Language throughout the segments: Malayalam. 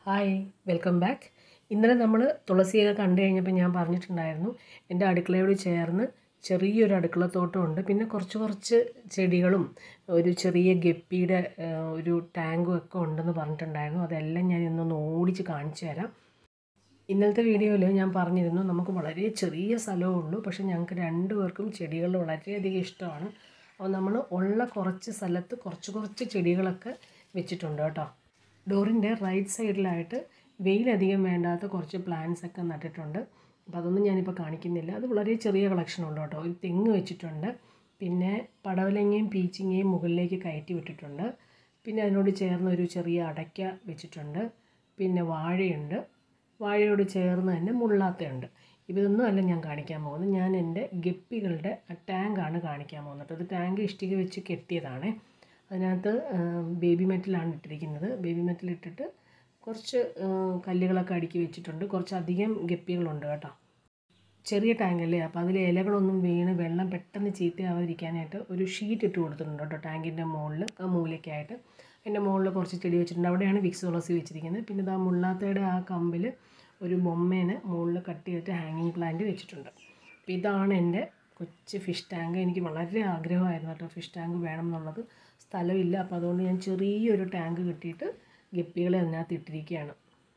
ഹായ് വെൽക്കം ബാക്ക് ഇന്നലെ നമ്മൾ തുളസിയൊക്കെ കണ്ടു കഴിഞ്ഞപ്പോൾ ഞാൻ പറഞ്ഞിട്ടുണ്ടായിരുന്നു എൻ്റെ അടുക്കളയോട് ചേർന്ന് ചെറിയൊരു അടുക്കളത്തോട്ടം ഉണ്ട് പിന്നെ കുറച്ച് കുറച്ച് ചെടികളും ഒരു ചെറിയ ഗപ്പിയുടെ ആ, ഒരു ടാങ്കും ഒക്കെ ഉണ്ടെന്ന് പറഞ്ഞിട്ടുണ്ടായിരുന്നു അതെല്ലാം ഞാൻ ഇന്നൊന്ന് ഓടിച്ച് കാണിച്ചു തരാം ഇന്നലത്തെ വീഡിയോയിൽ ഞാൻ പറഞ്ഞിരുന്നു നമുക്ക് വളരെ ചെറിയ സ്ഥലമേ ഉള്ളൂ പക്ഷെ ഞങ്ങൾക്ക് രണ്ടുപേർക്കും ചെടികൾ വളരെയധികം ഇഷ്ടമാണ് അപ്പോൾ നമ്മൾ ഉള്ള കുറച്ച് സ്ഥലത്ത് കുറച്ച് കുറച്ച് ചെടികളൊക്കെ വെച്ചിട്ടുണ്ട് കേട്ടോ ഡോറിൻ്റെ റൈറ്റ് സൈഡിലായിട്ട് വെയിലധികം വേണ്ടാത്ത കുറച്ച് പ്ലാന്റ്സ് ഒക്കെ നട്ടിട്ടുണ്ട് അപ്പോൾ അതൊന്നും ഞാനിപ്പോൾ കാണിക്കുന്നില്ല അത് വളരെ ചെറിയ കളക്ഷൻ ഉണ്ട് കേട്ടോ ഒരു തെങ്ങ് വെച്ചിട്ടുണ്ട് പിന്നെ പടവലങ്ങയും പീച്ചിങ്ങയും മുകളിലേക്ക് കയറ്റി വിട്ടിട്ടുണ്ട് പിന്നെ അതിനോട് ചേർന്ന് ഒരു ചെറിയ അടയ്ക്ക വെച്ചിട്ടുണ്ട് പിന്നെ വാഴയുണ്ട് വാഴയോട് ചേർന്ന് തന്നെ മുള്ളാത്തയുണ്ട് ഇതൊന്നും അല്ല ഞാൻ കാണിക്കാൻ പോകുന്നത് ഞാൻ എൻ്റെ ഗപ്പികളുടെ ടാങ്കാണ് കാണിക്കാൻ പോകുന്നത് ഇത് ടാങ്ക് ഇഷ്ടിക വെച്ച് കെട്ടിയതാണ് അതിനകത്ത് ബേബി മെറ്റലാണ് ഇട്ടിരിക്കുന്നത് ബേബി മെറ്റൽ ഇട്ടിട്ട് കുറച്ച് ആ, കല്ലുകളൊക്കെ അടുക്കി വെച്ചിട്ടുണ്ട് കുറച്ചധികം ഗപ്പികളുണ്ട് കേട്ടോ ചെറിയ ടാങ്കല്ലേ അപ്പോൾ അതിൽ ഇലകളൊന്നും വീണ് വെള്ളം പെട്ടെന്ന് ചീത്തയാവാതിരിക്കാനായിട്ട് ഒരു ഷീറ്റ് ഇട്ട് കൊടുത്തിട്ടുണ്ട് കേട്ടോ ടാങ്കിൻ്റെ മുകളിൽ ആ മൂലയ്ക്കായിട്ട് അതിൻ്റെ മുകളിൽ കുറച്ച് ചെടി വെച്ചിട്ടുണ്ട് അവിടെയാണ് വിക്സ് തുളസി വെച്ചിരിക്കുന്നത് പിന്നെ ഇതാ മുള്ളാത്തയുടെ ആ കമ്പിൽ ഒരു ബൊമ്മേനെ മുകളിൽ കട്ട് ചെയ്തിട്ട് ഹാങ്ങിങ് പ്ലാന്റ് വെച്ചിട്ടുണ്ട് അപ്പോൾ ഇതാണ് എൻ്റെ കൊച്ചു ഫിഷ് ടാങ്ക് എനിക്ക് വളരെ ആഗ്രഹമായിരുന്നു കേട്ടോ ഫിഷ് ടാങ്ക് വേണം എന്നുള്ളത് സ്ഥലമില്ല അപ്പോൾ അതുകൊണ്ട് ഞാൻ ചെറിയൊരു ടാങ്ക് കിട്ടിയിട്ട് ഗപ്പികളെ അതിനകത്ത് ഇട്ടിരിക്കുകയാണ്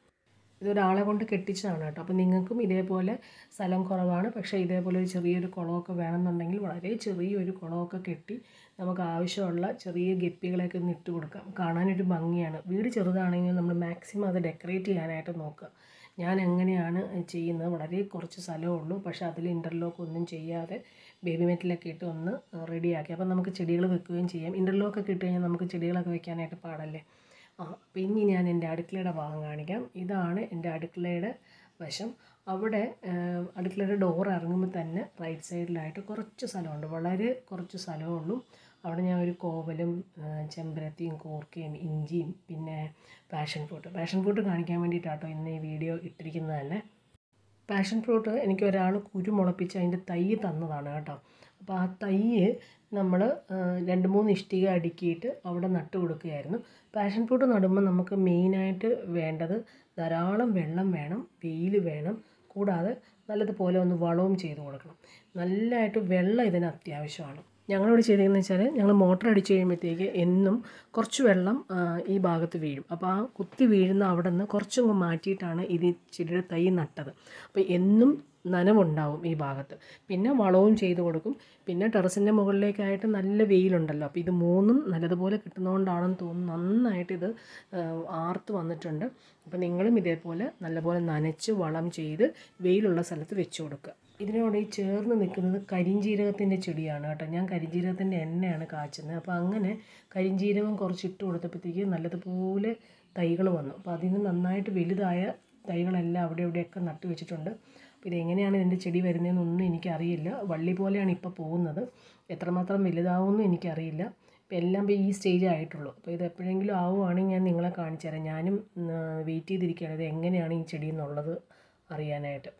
ഇതൊരാളെ കൊണ്ട് കെട്ടിച്ചതാണ് കേട്ടോ അപ്പോൾ നിങ്ങൾക്കും ഇതേപോലെ സ്ഥലം കുറവാണ് പക്ഷേ ഇതേപോലെ ഒരു ചെറിയൊരു കുളമൊക്കെ വേണമെന്നുണ്ടെങ്കിൽ വളരെ ചെറിയൊരു കുളമൊക്കെ കെട്ടി നമുക്ക് ആവശ്യമുള്ള ചെറിയ ഗപ്പികളെയൊക്കെ ഒന്ന് ഇട്ട് കൊടുക്കാം കാണാനൊരു ഭംഗിയാണ് വീട് ചെറുതാണെങ്കിൽ നമ്മൾ മാക്സിമം അത് ഡെക്കറേറ്റ് ചെയ്യാനായിട്ട് നോക്കുക ഞാൻ എങ്ങനെയാണ് ചെയ്യുന്നത് വളരെ കുറച്ച് സ്ഥലമേ ഉള്ളൂ പക്ഷേ അതിൽ ഇൻ്റർലോക്ക് ഒന്നും ചെയ്യാതെ ബേബി മെറ്റിലൊക്കെ ഇട്ട് ഒന്ന് റെഡിയാക്കി അപ്പോൾ നമുക്ക് ചെടികൾ വെക്കുകയും ചെയ്യാം ഇൻ്റർലോക്കൊക്കെ ഇട്ട് കഴിഞ്ഞാൽ നമുക്ക് ചെടികളൊക്കെ വെക്കാനായിട്ട് പാടല്ലേ ആ അപ്പോൾ ഇനി ഞാൻ എൻ്റെ അടുക്കളയുടെ ഭാഗം കാണിക്കാം ഇതാണ് എൻ്റെ അടുക്കളയുടെ വശം അവിടെ ആ, അടുക്കളയുടെ ഡോർ ഇറങ്ങുമ്പോൾ തന്നെ റൈറ്റ് സൈഡിലായിട്ട് കുറച്ച് സ്ഥലമുണ്ട് വളരെ കുറച്ച് സ്ഥലമേ ഉള്ളൂ അവിടെ ഞാൻ ഒരു കോവലും ആ, ചെമ്പരത്തിയും കൂർക്കയും ഇഞ്ചിയും പിന്നെ പാഷൻ ഫ്രൂട്ട് പാഷൻ ഫ്രൂട്ട് കാണിക്കാൻ വേണ്ടിയിട്ടാട്ടോ ഇന്ന് ഈ വീഡിയോ ഇട്ടിരിക്കുന്നത് തന്നെ പാഷൻ ഫ്രൂട്ട് എനിക്ക് ഒരാൾ കുരു മുളപ്പിച്ച് അതിൻ്റെ തൈ തന്നതാണ് കേട്ടോ അപ്പോൾ ആ തൈ നമ്മൾ രണ്ട് മൂന്ന് ഇഷ്ടിക അടുക്കിയിട്ട് അവിടെ നട്ട് കൊടുക്കുകയായിരുന്നു പാഷൻ ഫ്രൂട്ട് നടുമ്പോൾ നമുക്ക് മെയിനായിട്ട് വേണ്ടത് ധാരാളം വെള്ളം വേണം വെയിൽ വേണം കൂടാതെ നല്ലതുപോലെ ഒന്ന് വളവും ചെയ്ത് കൊടുക്കണം നല്ലതായിട്ട് വെള്ളം ഇതിന് അത്യാവശ്യമാണ് ഞങ്ങളിവിടെ ചെയ്തതെന്ന് വെച്ചാൽ ഞങ്ങൾ മോട്ടർ അടിച്ച് കഴിയുമ്പോഴത്തേക്ക് എന്നും കുറച്ച് വെള്ളം ആ, ഈ ഭാഗത്ത് വീഴും അപ്പോൾ ആ കുത്തി വീഴുന്ന അവിടെ നിന്ന് കുറച്ചങ്ങ് മാറ്റിയിട്ടാണ് ഇത് ഈ ചെടിയുടെ തൈ നട്ടത് അപ്പോൾ എന്നും നനവുണ്ടാവും ഈ ഭാഗത്ത് പിന്നെ വളവും ചെയ്ത് കൊടുക്കും പിന്നെ ടെറസിൻ്റെ മുകളിലേക്കായിട്ട് നല്ല വെയിലുണ്ടല്ലോ അപ്പോൾ ഇത് മൂന്നും നല്ലതുപോലെ കിട്ടുന്നതുകൊണ്ടാണെന്ന് തോന്നുന്നു നന്നായിട്ട് ഇത് ആ, ആർത്ത് വന്നിട്ടുണ്ട് അപ്പോൾ നിങ്ങളും ഇതേപോലെ നല്ലപോലെ നനച്ച് വളം ചെയ്ത് വെയിലുള്ള സ്ഥലത്ത് വെച്ച് കൊടുക്കുക ഇതിനോട് ഈ ചേർന്ന് നിൽക്കുന്നത് കരിഞ്ജീരകത്തിൻ്റെ ചെടിയാണ് കേട്ടോ ഞാൻ കരിഞ്ജീരകത്തിൻ്റെ എണ്ണയാണ് കാച്ചുന്നത് അപ്പോൾ അങ്ങനെ കരിഞ്ജീരകം കുറച്ച് ഇട്ട് കൊടുത്തപ്പോഴത്തേക്ക് നല്ലതുപോലെ തൈകൾ വന്നു അപ്പോൾ അതിന് നന്നായിട്ട് വലുതായ തൈകളെല്ലാം അവിടെ ഇവിടെയൊക്കെ നട്ടു വെച്ചിട്ടുണ്ട് അപ്പോൾ ഇതെങ്ങനെയാണ് ഇതിൻ്റെ ചെടി വരുന്നതെന്നൊന്നും എനിക്കറിയില്ല വള്ളി പോലെയാണ് ഇപ്പോൾ പോകുന്നത് എത്രമാത്രം വലുതാവുമെന്നും എനിക്കറിയില്ല ഇപ്പോൾ എല്ലാം ഇപ്പോൾ ഈ സ്റ്റേജ് ആയിട്ടുള്ളൂ അപ്പോൾ ഇത് എപ്പോഴെങ്കിലും ആവുകയാണെങ്കിൽ ഞാൻ നിങ്ങളെ കാണിച്ചു തരാം ഞാനും വെയിറ്റ് ചെയ്തിരിക്കുകയാണ് ഇത് എങ്ങനെയാണ് ഈ ചെടി എന്നുള്ളത് അറിയാനായിട്ട്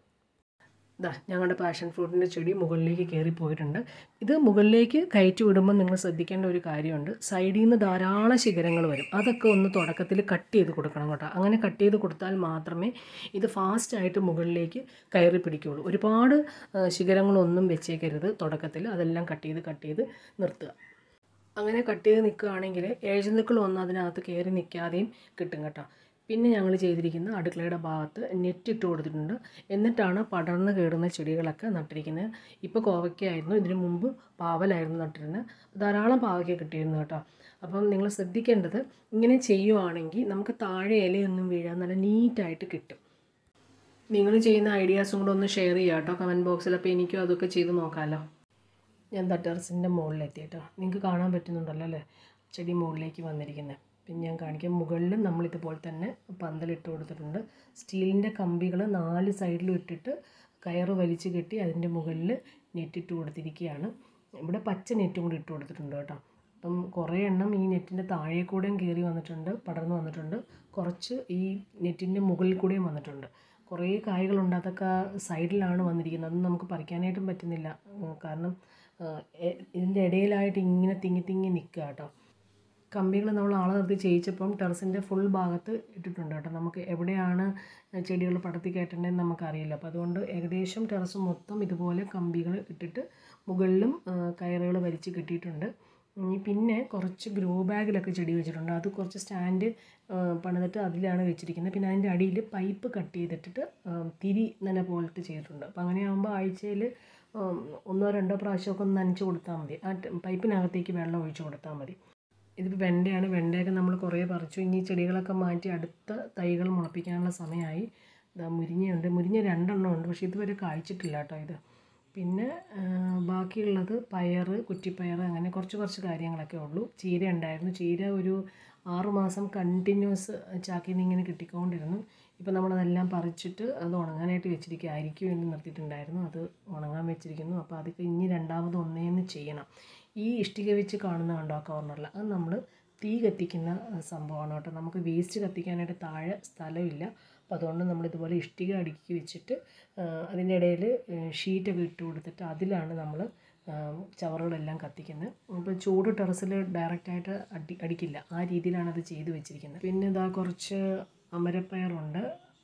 ഇതാ ഞങ്ങളുടെ പാഷൻ ഫ്രൂട്ടിൻ്റെ ചെടി മുകളിലേക്ക് കയറി പോയിട്ടുണ്ട് ഇത് മുകളിലേക്ക് കയറ്റി വിടുമ്പോൾ നിങ്ങൾ ശ്രദ്ധിക്കേണ്ട ഒരു കാര്യമുണ്ട് സൈഡിൽ നിന്ന് ധാരാളം ശിഖരങ്ങൾ വരും അതൊക്കെ ഒന്ന് തുടക്കത്തിൽ കട്ട് ചെയ്ത് കൊടുക്കണം കേട്ടോ അങ്ങനെ കട്ട് ചെയ്ത് കൊടുത്താൽ മാത്രമേ ഇത് ഫാസ്റ്റായിട്ട് മുകളിലേക്ക് കയറി പിടിക്കുകയുള്ളൂ ഒരുപാട് ആ, ശിഖരങ്ങളൊന്നും വെച്ചേക്കരുത് തുടക്കത്തിൽ അതെല്ലാം കട്ട് ചെയ്ത് കട്ട് ചെയ്ത് നിർത്തുക അങ്ങനെ കട്ട് ചെയ്ത് നിൽക്കുകയാണെങ്കിൽ ഏഴുന്നുക്കളൊന്നും അതിനകത്ത് കയറി നിൽക്കാതെയും കിട്ടും കേട്ടോ പിന്നെ ഞങ്ങൾ ചെയ്തിരിക്കുന്ന അടുക്കളയുടെ ഭാഗത്ത് നെറ്റ് ഇട്ട് കൊടുത്തിട്ടുണ്ട് എന്നിട്ടാണ് പടർന്ന് കയറുന്ന ചെടികളൊക്കെ നട്ടിരിക്കുന്നത് ഇപ്പോൾ കോവയ്ക്കായിരുന്നു ഇതിനു മുമ്പ് പാവലായിരുന്നു നട്ടിരുന്നത് ധാരാളം പാവയ്ക്ക കിട്ടിയിരുന്നു കേട്ടോ അപ്പം നിങ്ങൾ ശ്രദ്ധിക്കേണ്ടത് ഇങ്ങനെ ചെയ്യുവാണെങ്കിൽ നമുക്ക് താഴെ ഇലയൊന്നും വീഴാൻ നല്ല നീറ്റായിട്ട് കിട്ടും നിങ്ങൾ ചെയ്യുന്ന ഐഡിയാസും കൂടെ ഒന്ന് ഷെയർ ചെയ്യാം കേട്ടോ കമൻറ്റ് ബോക്സിൽ അപ്പോൾ എനിക്കും അതൊക്കെ ചെയ്ത് നോക്കാമല്ലോ ഞാൻ ടെറസിൻ്റെ മുകളിലെത്തി കേട്ടോ നിങ്ങൾക്ക് കാണാൻ പറ്റുന്നുണ്ടല്ലോ അല്ലേ ചെടി മുകളിലേക്ക് വന്നിരിക്കുന്നത് പിന്നെ ഞാൻ കാണിക്കാം മുകളിൽ നമ്മൾ ഇതുപോലെ തന്നെ പന്തലിട്ട് കൊടുത്തിട്ടുണ്ട് സ്റ്റീലിൻ്റെ കമ്പികൾ നാല് സൈഡിലും ഇട്ടിട്ട് കയറ് വലിച്ച് കെട്ടി അതിൻ്റെ മുകളിൽ നെറ്റിട്ട് കൊടുത്തിരിക്കുകയാണ് ഇവിടെ പച്ച നെറ്റും കൂടി ഇട്ട് കൊടുത്തിട്ടുണ്ട് കേട്ടോ അപ്പം കുറേ എണ്ണം ഈ നെറ്റിൻ്റെ താഴെ കൂടെയും കയറി വന്നിട്ടുണ്ട് പടർന്നു വന്നിട്ടുണ്ട് കുറച്ച് ഈ നെറ്റിൻ്റെ മുകളിൽ കൂടെയും വന്നിട്ടുണ്ട് കുറേ കായ്കളുണ്ട് അതൊക്കെ സൈഡിലാണ് വന്നിരിക്കുന്നത് അതൊന്നും നമുക്ക് പറിക്കാനായിട്ടും പറ്റുന്നില്ല ഉം, കാരണം ആ, എ- ഇതിൻ്റെ ഇടയിലായിട്ട് ഇങ്ങനെ തിങ്ങി തിങ്ങി നിൽക്കുക കേട്ടോ കമ്പികൾ നമ്മൾ ആളെ നിർത്തി ചെയ്യിച്ചപ്പം ടെറസിൻ്റെ ഫുൾ ഭാഗത്ത് ഇട്ടിട്ടുണ്ട് കേട്ടോ നമുക്ക് എവിടെയാണ് ചെടികൾ പടത്തി കയറ്റേണ്ടതെന്ന് നമുക്കറിയില്ല അപ്പോൾ അതുകൊണ്ട് ഏകദേശം ടെറസ് മൊത്തം ഇതുപോലെ കമ്പികൾ ഇട്ടിട്ട് മുകളിലും കയറുകൾ വലിച്ച് കെട്ടിയിട്ടുണ്ട് ഇനി പിന്നെ കുറച്ച് ഗ്രോ ബാഗിലൊക്കെ ചെടി വെച്ചിട്ടുണ്ട് അത് കുറച്ച് സ്റ്റാൻഡ് പണിതിട്ട് അതിലാണ് വെച്ചിരിക്കുന്നത് പിന്നെ അതിൻ്റെ അടിയിൽ പൈപ്പ് കട്ട് ചെയ്തിട്ടിട്ട് തിരി നന പോലത്തെ ചെയ്തിട്ടുണ്ട് അപ്പോൾ അങ്ങനെയാകുമ്പോൾ ആഴ്ചയിൽ ഒന്നോ രണ്ടോ പ്രാവശ്യമൊക്കെ ഒന്ന് നനച്ച് കൊടുത്താൽ മതി ആ പൈപ്പിനകത്തേക്ക് വെള്ളം ഒഴിച്ച് കൊടുത്താൽ മതി ഇതിപ്പോൾ വെണ്ടയാണ് വെണ്ടയൊക്കെ നമ്മൾ കുറേ പറിച്ചു ഇനി ചെടികളൊക്കെ മാറ്റി അടുത്ത തൈകൾ മുളപ്പിക്കാനുള്ള സമയമായി ഇതാ മുരിങ്ങയുണ്ട് മുരിങ്ങ രണ്ടെണ്ണം ഉണ്ട് പക്ഷേ ഇതുവരെ കായ്ച്ചിട്ടില്ല കേട്ടോ ഇത് പിന്നെ ബാക്കിയുള്ളത് പയർ കുറ്റിപ്പയർ അങ്ങനെ കുറച്ച് കുറച്ച് കാര്യങ്ങളൊക്കെ ഉള്ളൂ ചീര ഉണ്ടായിരുന്നു ചീര ഒരു ആറുമാസം കണ്ടിന്യൂസ് ചാക്കിൽ നിന്ന് ഇങ്ങനെ കിട്ടിക്കൊണ്ടിരുന്നു ഇപ്പം നമ്മളതെല്ലാം പറിച്ചിട്ട് അത് ഉണങ്ങാനായിട്ട് വെച്ചിരിക്കുക അരിക്ക് വേണ്ടി നിർത്തിയിട്ടുണ്ടായിരുന്നു അത് ഉണങ്ങാൻ വെച്ചിരിക്കുന്നു അപ്പോൾ അതൊക്കെ ഇനി രണ്ടാമത് ഒന്നേന്ന് ചെയ്യണം ഈ ഇഷ്ടിക വെച്ച് കാണുന്ന കണ്ടോ ആ കോർണറിൽ അത് നമ്മൾ തീ കത്തിക്കുന്ന സംഭവമാണ് കേട്ടോ നമുക്ക് വേസ്റ്റ് കത്തിക്കാനായിട്ട് താഴെ സ്ഥലമില്ല അപ്പോൾ അതുകൊണ്ട് നമ്മൾ ഇതുപോലെ ഇഷ്ടിക അടുക്കി വെച്ചിട്ട് അതിൻ്റെ ഇടയിൽ ഷീറ്റൊക്കെ ഇട്ട് കൊടുത്തിട്ട് അതിലാണ് നമ്മൾ ചവറുകളെല്ലാം കത്തിക്കുന്നത് ഇപ്പോൾ ചൂട് ടെറസിൽ ഡയറക്റ്റായിട്ട് അടി അടിക്കില്ല ആ രീതിയിലാണ് അത് ചെയ്ത് വെച്ചിരിക്കുന്നത് പിന്നെ ഇതാ കുറച്ച് അമരപ്പയറുണ്ട്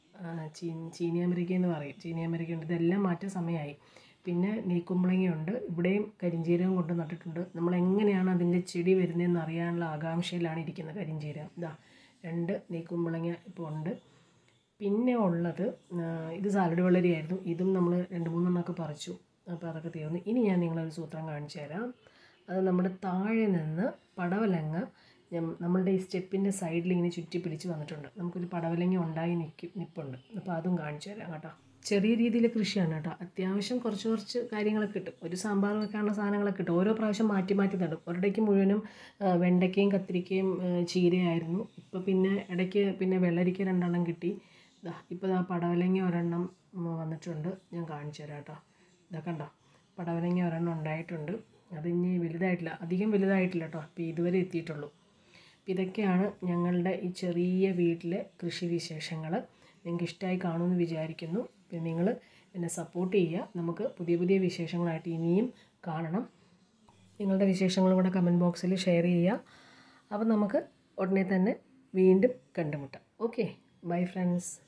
ചീ ചീനി അമരിക്ക എന്ന് പറയും ചീനി അമരിക്ക ഉണ്ട് ഇതെല്ലാം മാറ്റാൻ സമയമായി പിന്നെ നെയ്ക്കുമ്പളങ്ങയുണ്ട് ഇവിടെയും കരിഞ്ചീരകം കൊണ്ട് നട്ടിട്ടുണ്ട് നമ്മൾ എങ്ങനെയാണ് അതിൻ്റെ ചെടി വരുന്നതെന്ന് അറിയാനുള്ള ആകാംക്ഷയിലാണ് ഇരിക്കുന്നത് കരിഞ്ചീരകം ഇതാ രണ്ട് നെയ്ക്കുമ്പളങ്ങ ഇപ്പോൾ ഉണ്ട് പിന്നെ ഉള്ളത് ഇത് സാലഡ് വെള്ളരിയായിരുന്നു ഇതും നമ്മൾ രണ്ട് മൂന്നെണ്ണമൊക്കെ പറിച്ചു അപ്പോൾ അതൊക്കെ തീർന്നു ഇനി ഞാൻ നിങ്ങളൊരു സൂത്രം കാണിച്ചു തരാം അത് നമ്മുടെ താഴെ നിന്ന് പടവലങ്ങ നമ്മളുടെ ഈ സ്റ്റെപ്പിൻ്റെ സൈഡിൽ ഇങ്ങനെ ചുറ്റി പിടിച്ച് വന്നിട്ടുണ്ട് നമുക്കൊരു പടവലങ്ങ ഉണ്ടായി നിൽക്കും നിൽപ്പുണ്ട് അപ്പോൾ അതും കാണിച്ചു തരാം കേട്ടോ ചെറിയ രീതിയിൽ കൃഷിയാണ് കേട്ടോ അത്യാവശ്യം കുറച്ച് കുറച്ച് കാര്യങ്ങളൊക്കെ കിട്ടും ഒരു സാമ്പാർ വെക്കാനുള്ള സാധനങ്ങളൊക്കെ കിട്ടും ഓരോ പ്രാവശ്യം മാറ്റി മാറ്റി നടും ഒരിടയ്ക്ക് മുഴുവനും വെണ്ടയ്ക്കയും കത്തിരിക്കയും ചീരയായിരുന്നു ഇപ്പോൾ പിന്നെ ഇടയ്ക്ക് പിന്നെ വെള്ളരിക്ക രണ്ടെണ്ണം കിട്ടി ഇതാ ഇപ്പോൾ ആ പടവലങ്ങ ഒരെണ്ണം വന്നിട്ടുണ്ട് ഞാൻ കാണിച്ചു തരാം കേട്ടോ ഇതാ കണ്ടോ പടവലങ്ങ ഒരെണ്ണം ഉണ്ടായിട്ടുണ്ട് അത് ഇനി വലുതായിട്ടില്ല അധികം വലുതായിട്ടില്ല കേട്ടോ അപ്പോൾ ഇതുവരെ എത്തിയിട്ടുള്ളൂ അപ്പോൾ ഇതൊക്കെയാണ് ഞങ്ങളുടെ ഈ ചെറിയ വീട്ടിലെ കൃഷി വിശേഷങ്ങൾ നിങ്ങൾക്ക് ഇഷ്ടമായി കാണുമെന്ന് വിചാരിക്കുന്നു പിന്നെ നിങ്ങൾ എന്നെ സപ്പോർട്ട് ചെയ്യുക നമുക്ക് പുതിയ പുതിയ വിശേഷങ്ങളായിട്ട് ഇനിയും കാണണം നിങ്ങളുടെ വിശേഷങ്ങളും കൂടെ കമൻറ്റ് ബോക്സിൽ ഷെയർ ചെയ്യുക അപ്പോൾ നമുക്ക് ഉടനെ തന്നെ വീണ്ടും കണ്ടുമുട്ടാം ഓക്കെ ബൈ ഫ്രണ്ട്സ്